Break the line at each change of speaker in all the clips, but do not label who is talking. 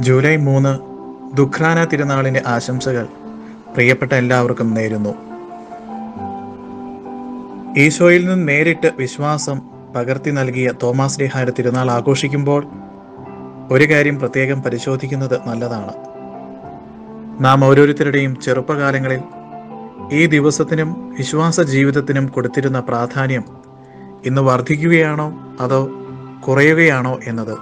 July മൂന്ന് ദുഃഖ്രാന തിരുനാളിൻ്റെ ആശംസകൾ പ്രിയപ്പെട്ട എല്ലാവർക്കും നേരുന്നു ഈശോയിൽ നിന്ന് നേരിട്ട് വിശ്വാസം പകർത്തി നൽകിയ തോമാസ് ലേഹായുടെ തിരുനാൾ ആഘോഷിക്കുമ്പോൾ ഒരു കാര്യം പ്രത്യേകം പരിശോധിക്കുന്നത് നല്ലതാണ് നാം ഓരോരുത്തരുടെയും ചെറുപ്പകാലങ്ങളിൽ ഈ ദിവസത്തിനും വിശ്വാസ ജീവിതത്തിനും കൊടുത്തിരുന്ന പ്രാധാന്യം ഇന്ന് വർദ്ധിക്കുകയാണോ അതോ കുറയുകയാണോ എന്നത്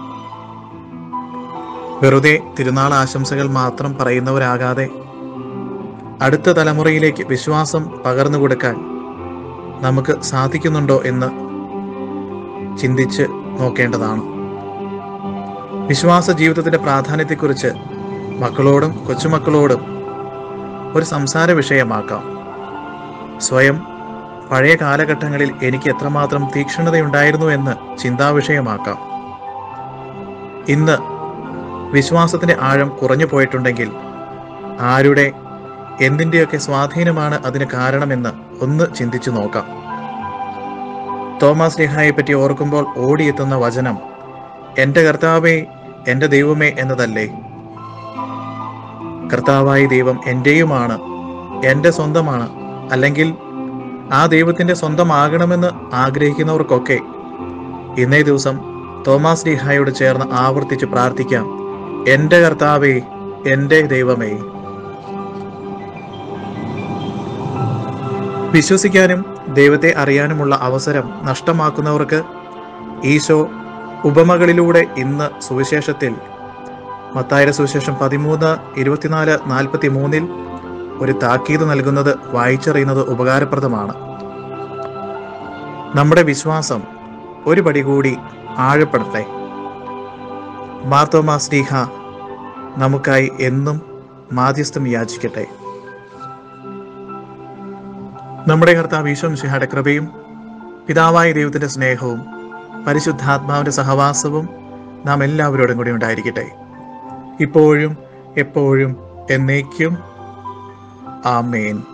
വെറുതെ തിരുനാൾ ആശംസകൾ മാത്രം പറയുന്നവരാകാതെ അടുത്ത തലമുറയിലേക്ക് വിശ്വാസം പകർന്നു കൊടുക്കാൻ നമുക്ക് സാധിക്കുന്നുണ്ടോ എന്ന് ചിന്തിച്ച് നോക്കേണ്ടതാണ് വിശ്വാസ ജീവിതത്തിന്റെ പ്രാധാന്യത്തെക്കുറിച്ച് മക്കളോടും കൊച്ചുമക്കളോടും ഒരു സംസാര വിഷയമാക്കാം സ്വയം പഴയ കാലഘട്ടങ്ങളിൽ എനിക്ക് എത്രമാത്രം തീക്ഷ്ണതയുണ്ടായിരുന്നു എന്ന് ചിന്താവിഷയമാക്കാം ഇന്ന് വിശ്വാസത്തിന്റെ ആഴം കുറഞ്ഞു പോയിട്ടുണ്ടെങ്കിൽ ആരുടെ എന്തിൻ്റെയൊക്കെ സ്വാധീനമാണ് അതിന് കാരണമെന്ന് ഒന്ന് ചിന്തിച്ചു നോക്കാം തോമസ് ലിഹായെ പറ്റി ഓർക്കുമ്പോൾ ഓടിയെത്തുന്ന വചനം എൻ്റെ കർത്താവേ എൻ്റെ ദൈവമേ എന്നതല്ലേ കർത്താവായ ദൈവം എൻ്റെയുമാണ് എൻ്റെ സ്വന്തമാണ് അല്ലെങ്കിൽ ആ ദൈവത്തിൻ്റെ സ്വന്തമാകണമെന്ന് ആഗ്രഹിക്കുന്നവർക്കൊക്കെ ഇന്നേ ദിവസം തോമസ് ലിഹായോട് ചേർന്ന് ആവർത്തിച്ച് പ്രാർത്ഥിക്കാം എൻ്റെ കർത്താവേ എൻ്റെ ദൈവമേ വിശ്വസിക്കാനും ദൈവത്തെ അറിയാനുമുള്ള അവസരം നഷ്ടമാക്കുന്നവർക്ക് ഈശോ ഉപമകളിലൂടെ ഇന്ന് സുവിശേഷത്തിൽ മത്തായുടെ സുവിശേഷം പതിമൂന്ന് ഇരുപത്തിനാല് നാൽപ്പത്തി മൂന്നിൽ ഒരു താക്കീത് നൽകുന്നത് വായിച്ചറിയുന്നത് ഉപകാരപ്രദമാണ് നമ്മുടെ വിശ്വാസം ഒരു പടി കൂടി ആഴപ്പെടട്ടെ മാർത്തോമാ സ്നേഹ നമുക്കായി എന്നും മാധ്യസ്ഥം യാചിക്കട്ടെ നമ്മുടെ കർത്താവ് ഈശോ മിശിഹായുടെ കൃപയും പിതാവായ ദൈവത്തിന്റെ സ്നേഹവും പരിശുദ്ധാത്മാവിന്റെ സഹവാസവും നാം എല്ലാവരോടും കൂടി ഉണ്ടായിരിക്കട്ടെ ഇപ്പോഴും എപ്പോഴും എന്നേക്കും ആമേൻ